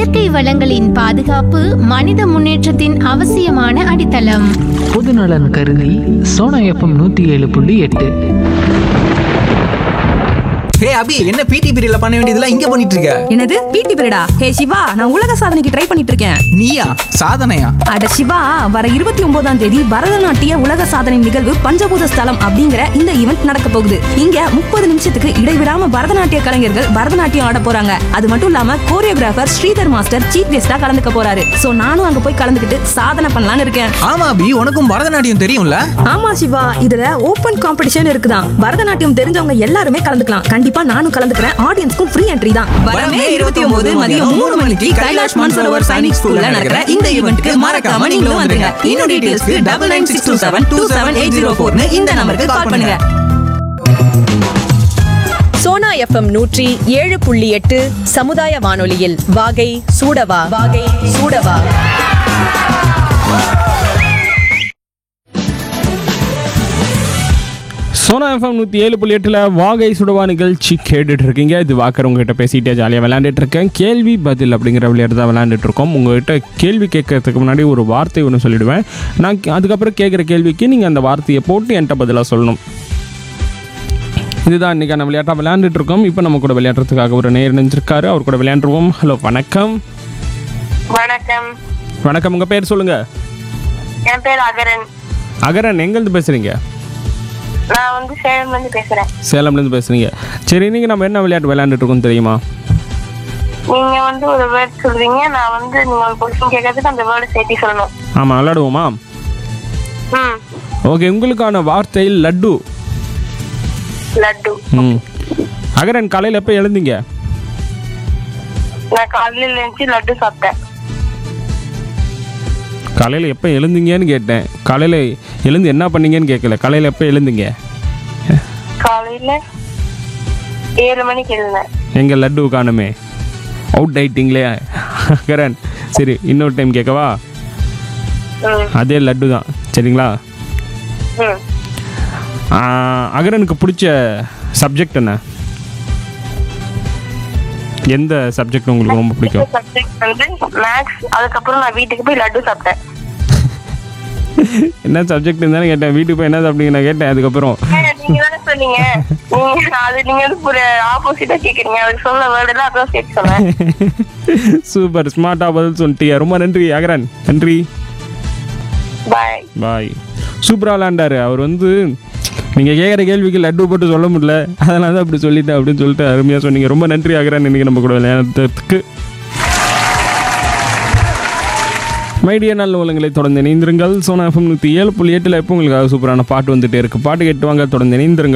இயற்கை வளங்களின் பாதுகாப்பு மனித முன்னேற்றத்தின் அவசியமான அடித்தளம் பொதுநலன் கருதி சோனா எஃப்எம் நூற்றி ஏழு புள்ளி எட்டு ஹே அபி என்ன பிடி பீரியட்ல பண்ண வேண்டியதெல்லாம் இங்க பண்ணிட்டு இருக்க என்னது பிடி பீரியடா ஹே சிவா நான் உலக சாதனைக்கு ட்ரை பண்ணிட்டு இருக்கேன் நீயா சாதனையா அட சிவா வர இருபத்தி ஒன்பதாம் தேதி பரதநாட்டிய உலக சாதனை நிகழ்வு பஞ்சபூத ஸ்தலம் அப்படிங்கிற இந்த ஈவெண்ட் நடக்க போகுது இங்க முப்பது நிமிஷத்துக்கு இடைவிடாம பரதநாட்டிய கலைஞர்கள் பரதநாட்டியம் ஆட போறாங்க அது மட்டும் இல்லாம கோரியோகிராஃபர் ஸ்ரீதர் மாஸ்டர் சீஃப் கெஸ்டா கலந்துக்க போறாரு சோ நானும் அங்க போய் கலந்துக்கிட்டு சாதனை பண்ணலாம்னு இருக்கேன் ஆமா அபி உனக்கும் பரதநாட்டியம் தெரியும்ல ஆமா சிவா இதுல ஓபன் காம்படிஷன் இருக்குதான் பரதநாட்டியம் தெரிஞ்சவங்க எல்லாருமே கலந்துக்கலாம் கண்டிப்பா நானும் கலந்துக்கிறேன் ஆடியன்ஸ்க்கும் ஃப்ரீ என்ட்ரி தான் வரமே இருபத்தி ஒன்பது மதியம் மூணு மணிக்கு கைலாஷ் மான்சரோவர் சைனிக் ஸ்கூல்ல நடக்கிற இந்த ஈவெண்ட்க்கு மறக்காம நீங்களும் வந்துருங்க இன்னும் டீடைல்ஸ்க்கு double nine six two seven two seven eight zero ஃபோர்னு இந்த நம்பருக்கு கால் பண்ணுங்க சோனா எஃப்எம் நூற்றி ஏழு புள்ளி எட்டு சமுதாய வானொலியில் வாகை சூடவா வாகை சூடவா சோனா எஃப்எம் நூற்றி ஏழு புள்ளி எட்டில் வாகை சுடவா நிகழ்ச்சி கேட்டுட்டு இருக்கீங்க இது வாக்கர் உங்ககிட்ட பேசிட்டே ஜாலியாக விளையாண்டுட்டு இருக்கேன் கேள்வி பதில் அப்படிங்கிற விளையாட்டு தான் விளையாண்டுட்டு இருக்கோம் உங்ககிட்ட கேள்வி கேட்கறதுக்கு முன்னாடி ஒரு வார்த்தை ஒன்று சொல்லிடுவேன் நான் கே- அதுக்கப்புறம் கேட்குற கேள்விக்கு நீங்கள் அந்த வார்த்தையை போட்டு என்கிட்ட பதிலாக சொல்லணும் இதுதான் இன்றைக்கான விளையாட்டாக விளையாண்டுட்டு இருக்கோம் இப்போ நம்ம கூட விளையாடுறதுக்காக ஒரு நேர் நினைச்சிருக்காரு அவர் கூட விளையாண்டுருவோம் ஹலோ வணக்கம் வணக்கம் வணக்கம் உங்கள் பேர் சொல்லுங்கள் என் பேர் அகரன் அகரன் எங்கேருந்து பேசுகிறீங்க நான் வந்து சேலம்ல இருந்து பேசுறேன் சேலம்லேருந்து பேசுகிறீங்க சரி நீங்கள் நம்ம என்ன விளையாட்டு விளையாண்டுட்டு இருக்கோம் தெரியுமா நீங்க வந்து ஒரு வேர்ட் சொல்றீங்க நான் வந்து நீங்க ஒரு கொஸ்டின் கேட்கறதுக்கு அந்த வேர்டு சேர்த்து சொல்லணும் ஆமாம் விளையாடுவோமா ம் ஓகே உங்களுக்கான வார்த்தை லட்டு லட்டு ம் அகரன் காலையில் எப்போ எழுந்தீங்க நான் காலையில எழுந்துச்சு லட்டு சாப்பிட்டேன் காலையில் எப்போ எழுந்தீங்கன்னு கேட்டேன் காலையில் எழுந்து என்ன பண்ணீங்கன்னு கேட்கல காலையில் எப்போ எழுந்தீங்க காலையில ஏழு மணிக்கு எழுந்தேன் எங்கள் லட்டு காணுமே அவுட் ஆயிட்டீங்களே அகரன் சரி இன்னொரு டைம் கேட்கவா ம் அதே லட்டு தான் சரிங்களா ம் ஆ, அகரனுக்கு பிடிச்ச சப்ஜெக்ட் என்ன எந்த சப்ஜெக்ட் உங்களுக்கு ரொம்ப பிடிக்கும் சப்ஜெக்ட் வந்து மேக்ஸ் அதுக்கப்புறம் நான் வீட்டுக்கு போய் லட்டு சாப்பிட்டேன் என்ன சப்ஜெக்ட் இருந்தாலும் கேட்டேன் வீட்டுக்கு போய் என்ன சாப்பிட்டீங்க நான் கேட்டேன் அதுக்கப்புறம் ஏங்க, நீங்க தானே சொன்னீங்க நீங்க அது நீங்க வந்து ஒரு ஆப்போசிட்டா கேக்குறீங்க அதுக்கு சொல்ல வேர்டு எல்லாம் அதான் சேர்த்து சொன்னேன் சூப்பர் ஸ்மார்ட்டாக பதில் சொல்லிட்டீங்க ரொம்ப நன்றி அகரன் நன்றி பாய் பாய் சூப்பராக விளாண்டாரு அவர் வந்து நீங்கள் கேட்குற கேள்விக்கு லட்டு போட்டு சொல்ல முடியல அதனால தான் அப்படி சொல்லிட்டேன் அப்படின்னு சொல்லிட்டு அருமையாக சொன்னீங்க ரொம்ப நன்றி அகரன் இன்னைக்கு நம்ம கூட விளையாடுறதுக்கு மைடிய நல்ல உலகங்களை தொடர்ந்து இணைந்திருங்கள் சோனா எஃப்எம் நூற்றி ஏழு புள்ளி எட்டில் எப்போ உங்களுக்காக சூப்பரான பாட்டு வந்துட்டே இருக்கு பாட்டு கேட்டு வாங்க தொடர்ந்து இணைந்திருங்கள்